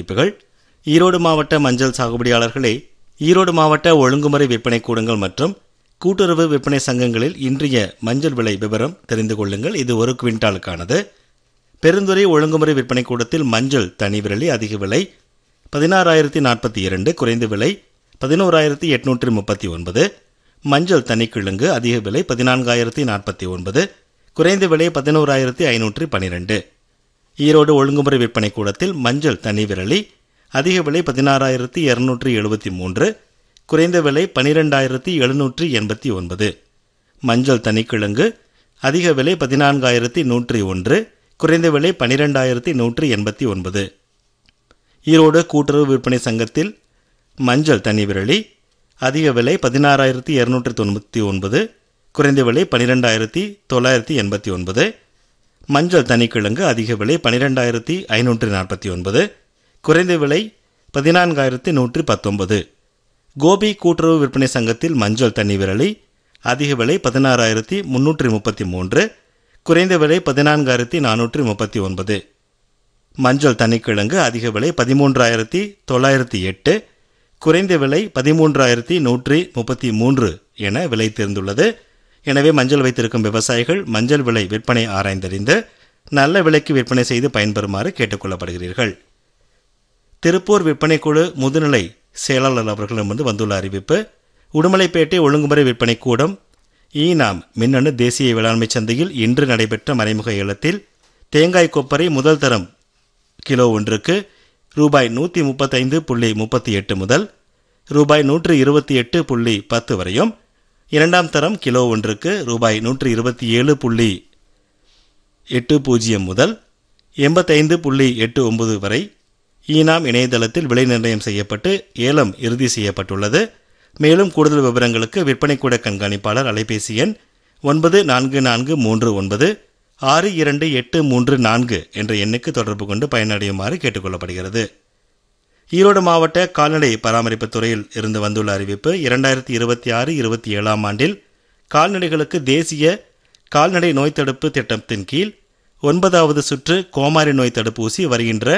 அறிவிப்புகள் ஈரோடு மாவட்ட மஞ்சள் சாகுபடியாளர்களே ஈரோடு மாவட்ட ஒழுங்குமுறை விற்பனை கூடங்கள் மற்றும் கூட்டுறவு விற்பனை சங்கங்களில் இன்றைய மஞ்சள் விலை விவரம் தெரிந்து கொள்ளுங்கள் இது ஒரு குவிண்டாலுக்கானது பெருந்துறை ஒழுங்குமுறை விற்பனை கூடத்தில் மஞ்சள் தனி விரலி அதிக விலை பதினாறாயிரத்தி நாற்பத்தி இரண்டு குறைந்த விலை பதினோராயிரத்தி எட்நூற்றி முப்பத்தி ஒன்பது மஞ்சள் தனிக்கிழங்கு அதிக விலை பதினான்காயிரத்தி நாற்பத்தி ஒன்பது குறைந்த விலை பதினோராயிரத்தி ஐநூற்றி பனிரெண்டு ஈரோடு ஒழுங்குமுறை விற்பனை கூடத்தில் மஞ்சள் தனி விரலி அதிக விலை பதினாறாயிரத்தி இருநூற்றி எழுபத்தி மூன்று குறைந்த விலை பனிரெண்டாயிரத்தி எழுநூற்றி எண்பத்தி ஒன்பது மஞ்சள் தனிக்கிழங்கு அதிக விலை பதினான்காயிரத்தி நூற்றி ஒன்று குறைந்த விலை பனிரெண்டாயிரத்தி நூற்றி எண்பத்தி ஒன்பது ஈரோடு கூட்டுறவு விற்பனை சங்கத்தில் மஞ்சள் தனி விரலி அதிக விலை பதினாறாயிரத்தி இரநூற்றி தொண்ணூற்றி ஒன்பது குறைந்த விலை பனிரெண்டாயிரத்தி தொள்ளாயிரத்தி எண்பத்தி ஒன்பது மஞ்சள் தனிக்கிழங்கு அதிக விலை பனிரெண்டாயிரத்தி ஐநூற்றி நாற்பத்தி ஒன்பது குறைந்த விலை பதினான்காயிரத்தி நூற்றி பத்தொன்பது கோபி கூட்டுறவு விற்பனை சங்கத்தில் மஞ்சள் தனி விரலி அதிக விலை பதினாறாயிரத்தி முன்னூற்றி முப்பத்தி மூன்று குறைந்த விலை பதினான்காயிரத்தி நானூற்றி முப்பத்தி ஒன்பது மஞ்சள் தனிக்கிழங்கு அதிக விலை பதிமூன்றாயிரத்தி தொள்ளாயிரத்தி எட்டு குறைந்த விலை பதிமூன்றாயிரத்தி நூற்றி முப்பத்தி மூன்று என விலை தேர்ந்துள்ளது எனவே மஞ்சள் வைத்திருக்கும் விவசாயிகள் மஞ்சள் விலை விற்பனை ஆராய்ந்தறிந்து நல்ல விலைக்கு விற்பனை செய்து பயன்பெறுமாறு கேட்டுக்கொள்ளப்படுகிறீர்கள் திருப்பூர் விற்பனை குழு முதுநிலை செயலாளர் அவர்களிடமிருந்து வந்துள்ள அறிவிப்பு உடுமலைப்பேட்டை ஒழுங்குமுறை விற்பனை கூடம் ஈனாம் மின்னணு தேசிய வேளாண்மை சந்தையில் இன்று நடைபெற்ற மறைமுக ஏலத்தில் தேங்காய் கொப்பரை முதல் தரம் கிலோ ஒன்றுக்கு ரூபாய் நூற்றி முப்பத்தைந்து புள்ளி முப்பத்தி எட்டு முதல் ரூபாய் நூற்று இருபத்தி எட்டு புள்ளி பத்து வரையும் இரண்டாம் தரம் கிலோ ஒன்றுக்கு ரூபாய் நூற்று இருபத்தி ஏழு புள்ளி எட்டு பூஜ்ஜியம் முதல் எண்பத்தைந்து புள்ளி எட்டு ஒன்பது வரை ஈனாம் இணையதளத்தில் விலை நிர்ணயம் செய்யப்பட்டு ஏலம் இறுதி செய்யப்பட்டுள்ளது மேலும் கூடுதல் விவரங்களுக்கு விற்பனைக்கூட கண்காணிப்பாளர் அலைபேசி எண் ஒன்பது நான்கு நான்கு மூன்று ஒன்பது ஆறு இரண்டு எட்டு மூன்று நான்கு என்ற எண்ணுக்கு தொடர்பு கொண்டு பயனடையுமாறு கேட்டுக்கொள்ளப்படுகிறது ஈரோடு மாவட்ட கால்நடை பராமரிப்புத் துறையில் இருந்து வந்துள்ள அறிவிப்பு இரண்டாயிரத்தி இருபத்தி ஆறு இருபத்தி ஏழாம் ஆண்டில் கால்நடைகளுக்கு தேசிய கால்நடை நோய் தடுப்பு திட்டத்தின் கீழ் ஒன்பதாவது சுற்று கோமாரி நோய் தடுப்பூசி வருகின்ற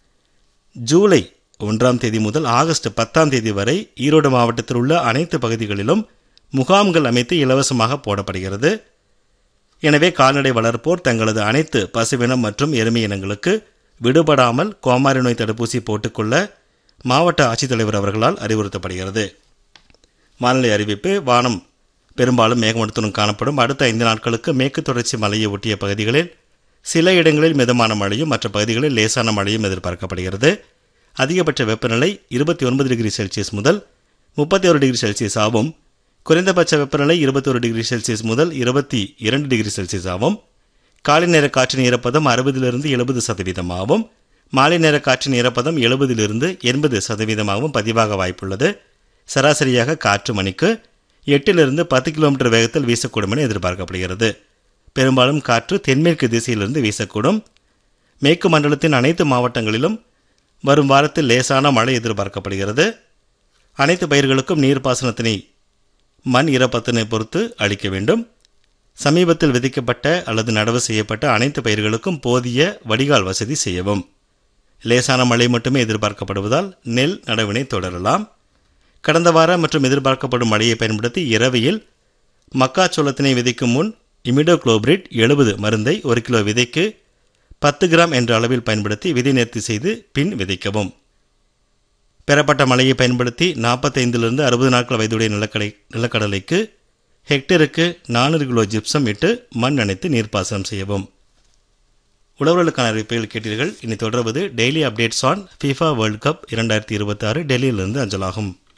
ஜூலை ஒன்றாம் தேதி முதல் ஆகஸ்ட் பத்தாம் தேதி வரை ஈரோடு மாவட்டத்தில் உள்ள அனைத்து பகுதிகளிலும் முகாம்கள் அமைத்து இலவசமாக போடப்படுகிறது எனவே கால்நடை வளர்ப்போர் தங்களது அனைத்து பசுவினம் மற்றும் எருமை இனங்களுக்கு விடுபடாமல் கோமாரி நோய் தடுப்பூசி போட்டுக்கொள்ள மாவட்ட ஆட்சித்தலைவர் அவர்களால் அறிவுறுத்தப்படுகிறது வானிலை அறிவிப்பு வானம் பெரும்பாலும் மேகமூட்டத்துடன் காணப்படும் அடுத்த ஐந்து நாட்களுக்கு மேற்கு தொடர்ச்சி மலையை ஒட்டிய பகுதிகளில் சில இடங்களில் மிதமான மழையும் மற்ற பகுதிகளில் லேசான மழையும் எதிர்பார்க்கப்படுகிறது அதிகபட்ச வெப்பநிலை இருபத்தி ஒன்பது டிகிரி செல்சியஸ் முதல் முப்பத்தி ஒரு டிகிரி செல்சியஸ் ஆகும் குறைந்தபட்ச வெப்பநிலை இருபத்தி ஒரு டிகிரி செல்சியஸ் முதல் இருபத்தி இரண்டு டிகிரி செல்சியஸ் ஆகும் காலை நேர காற்றின் ஈரப்பதம் அறுபதிலிருந்து எழுபது சதவீதமாகவும் மாலை நேர காற்றின் ஈரப்பதம் எழுபதிலிருந்து எண்பது சதவீதமாகவும் பதிவாக வாய்ப்புள்ளது சராசரியாக காற்று மணிக்கு எட்டிலிருந்து பத்து கிலோமீட்டர் வேகத்தில் வீசக்கூடும் என எதிர்பார்க்கப்படுகிறது பெரும்பாலும் காற்று தென்மேற்கு திசையிலிருந்து வீசக்கூடும் மேற்கு மண்டலத்தின் அனைத்து மாவட்டங்களிலும் வரும் வாரத்தில் லேசான மழை எதிர்பார்க்கப்படுகிறது அனைத்து பயிர்களுக்கும் நீர்ப்பாசனத்தினை மண் ஈரப்பத்தினை பொறுத்து அளிக்க வேண்டும் சமீபத்தில் விதிக்கப்பட்ட அல்லது நடவு செய்யப்பட்ட அனைத்து பயிர்களுக்கும் போதிய வடிகால் வசதி செய்யவும் லேசான மழை மட்டுமே எதிர்பார்க்கப்படுவதால் நெல் நடவினை தொடரலாம் கடந்த வார மற்றும் எதிர்பார்க்கப்படும் மழையை பயன்படுத்தி இரவையில் மக்காச்சோளத்தினை விதைக்கும் முன் இமிடோக்ளோபிரிட் எழுபது மருந்தை ஒரு கிலோ விதைக்கு பத்து கிராம் என்ற அளவில் பயன்படுத்தி விதை நேர்த்தி செய்து பின் விதைக்கவும் பெறப்பட்ட மழையை பயன்படுத்தி நாற்பத்தைந்திலிருந்து அறுபது நாட்கள் வயதுடைய நிலக்கடை நிலக்கடலைக்கு ஹெக்டருக்கு நானூறு கிலோ ஜிப்சம் இட்டு மண் அணைத்து நீர்ப்பாசனம் செய்யவும் உழவர்களுக்கான அறிவிப்புகள் கேட்டீர்கள் இனி தொடர்வது daily updates on FIFA world cup இரண்டாயிரத்தி இருபத்தி ஆறு டெல்லியிலிருந்து அஞ்சலாகும்